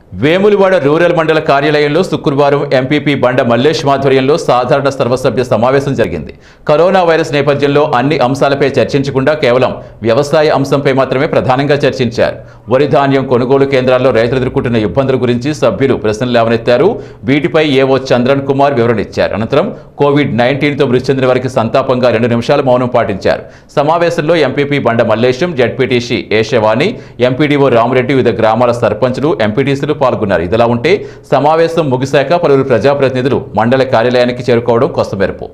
Vemulawada rural మండల కార్యాలయంలో శుక్రవారం ఎంపీపీ బండ మల్లేష్ ఆధ్వర్యంలో సాధారణ సర్వసభ్య సమావేశం జరిగింది కరోనా వైరస్ నేపథ్యంలో అన్ని అంశాలపై చర్చించకుండా కేవలం వ్యవసాయ అంశంపై మాత్రమే ప్రధానంగా చర్చించారు వరి ధాన్యం కొనుగోలు కేంద్రాల్లో రైతులు ఎదుర్కొంటున్న ఇబ్బందుల గురించి సభ్యులు ప్రశ్నలు లేవనెత్తారు వీటిపై ఏవో చంద్రన్ కుమార్ వివరణ ఇచ్చారు అనంతరం కోవిడ్ నైన్టీన్తో మృతి చెందిన వారికి సంతాపంగా రెండు నిమిషాలు మౌనం పాటించారు సమావేశంలో MPP Banda Mallesham ZPTC Eshavani MPDO Ramareddy వివిధ గ్రామాల సర్పంచులు ఎంపీటీసీలు పాల్గొన్నారు ఇదిలా ఉంటే సమావేశం ముగిశాక పలువురు ప్రజాప్రతినిధులు మండల కార్యాలయానికి చేరుకోవడం కొసమెరుపు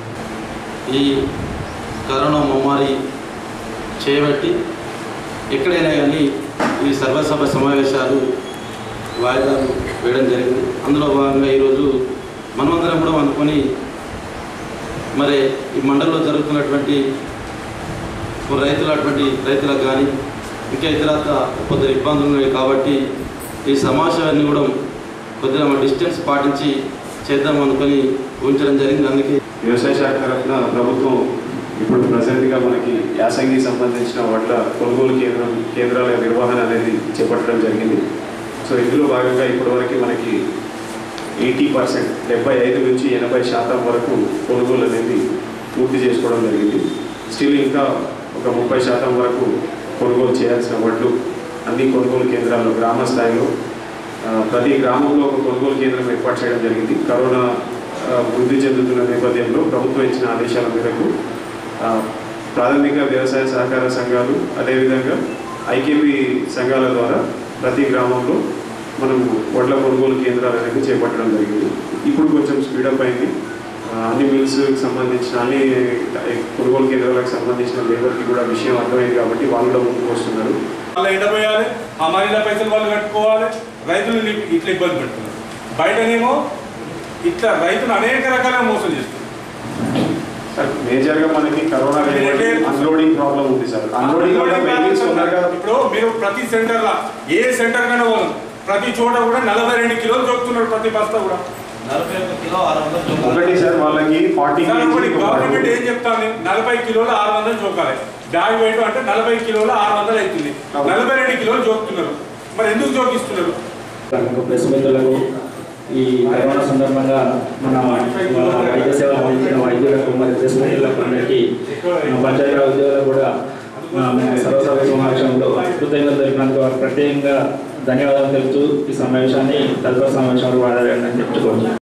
ఈ కరోనా మమ్మారి చేయబట్టి ఎక్కడైనా కానీ ఈ సర్వసభ సమావేశాలు వాయిదాలు వేయడం జరిగింది అందులో భాగంగా ఈరోజు మనమందరం కూడా అనుకొని మరి ఈ మండలంలో జరుగుతున్నటువంటి రైతుల అటువంటి రైతులకు కానీ ఇంకా ఇతరత్ర కొద్దిగా ఇబ్బందులు ఉన్నాయి కాబట్టి ఈ సమావేశాన్ని కూడా కొద్దిగా డిస్టెన్స్ పాటించి చేద్దాం అనుకొని ఉంచడం జరిగింది అందుకే వ్యవసాయ శాఖ తరఫున ప్రభుత్వం ఇప్పుడు ప్రజెంట్గా మనకి యాసంగికి సంబంధించిన వడ్ల కొనుగోలు కేంద్రం కేంద్రాల నిర్వహణ అనేది చేపట్టడం జరిగింది సో ఇందులో భాగంగా ఇప్పటివరకు మనకి ఎయిటీ పర్సెంట్ డెబ్బై ఐదు నుంచి ఎనభై శాతం వరకు కొనుగోలు అనేది పూర్తి చేసుకోవడం జరిగింది స్టిల్ ఇంకా ఒక ముప్పై శాతం వరకు కొనుగోలు చేయాల్సిన వడ్లు అన్ని కొనుగోలు కేంద్రాల్లో గ్రామ స్థాయిలో ఆ, ప్రతి గ్రామంలో ఒక కొనుగోలు కేంద్రం ఏర్పాటు చేయడం జరిగింది కరోనా ఆ, వృద్ధి చెందుతున్న నేపథ్యంలో ప్రభుత్వం ఇచ్చిన ఆదేశాల మేరకు ఆ, ప్రాథమిక వ్యవసాయ సహకార సంఘాలు అదేవిధంగా ఐకేపీ సంఘాల ద్వారా ప్రతి గ్రామంలో మనం వడ్ల కొనుగోలు కేంద్రాలు అనేది చేపట్టడం జరిగింది ఇప్పుడు కొంచెం స్పీడప్ అయింది ఆ, అన్ని మిల్స్కి సంబంధించిన అన్ని కొనుగోలు కేంద్రాలకు సంబంధించిన లేబర్కి కూడా విషయం అర్థమైంది కాబట్టి వాళ్ళు కూడా ముందుకు వస్తున్నారు వాళ్ళు ఎండపోయాలి ఆ మనీల పైసలు వాళ్ళు కట్టుకోవాలి రైతులు ఇట్లా ఇబ్బంది పెడుతున్నారు బయటనేమో ఇట్లా రైతులు అనేక రకాలుగా మోసం చేస్తున్నారు సార్ మేజర్గా మనకి కరోనా అన్లోడింగ్ ప్రాబ్లం ఉంది సార్ అన్లోడింగ్ కూడా వెహికల్స్ తొందరగా ఇప్పుడు మీరు ప్రతి సెంటర్ లా ఏ సెంటర్ కన్నా పోదు ప్రతి చోట కూడా నలభై రెండు కిలోలు దొరుకుతున్నారు ప్రతి బస్తా కూడా నలభై ఒక్క కిలో ఆరు వందలు ఒకటి సార్ వాళ్ళకి ఫార్టీ సార్ ఒకటి గవర్నమెంట్ ఏం చెప్తాను నలభై కిలోలు ఆరు వందలు చోకాలి బ్యాగ్ వెయిట్ అంటే నలభై కిలోలు ఆరు వందలు అవుతుంది నలభై రెండు కిలోలు జోకుతున్నారు మరి ఎందుకు జోకిస్తున్నారు ప్రముఖ ప్రెస్ మిత్రులకు ఈ కరోనా సందర్భంగా మన వైద్య సేవలు అందించిన వైద్యులకు మరియు ప్రెస్ మిత్రులకు అందరికీ మన పంచాయతీ ఉద్యోగులకు కూడా ఆ, మేము సర్వసభ్య సమావేశంలో కృతజ్ఞతలు తెలిపినందుకు వారికి ప్రత్యేకంగా ధన్యవాదాలు తెలుపుతూ ఈ సమావేశాన్ని తదుపరి సమావేశంలో వాడాలని చెప్పుకోవచ్చు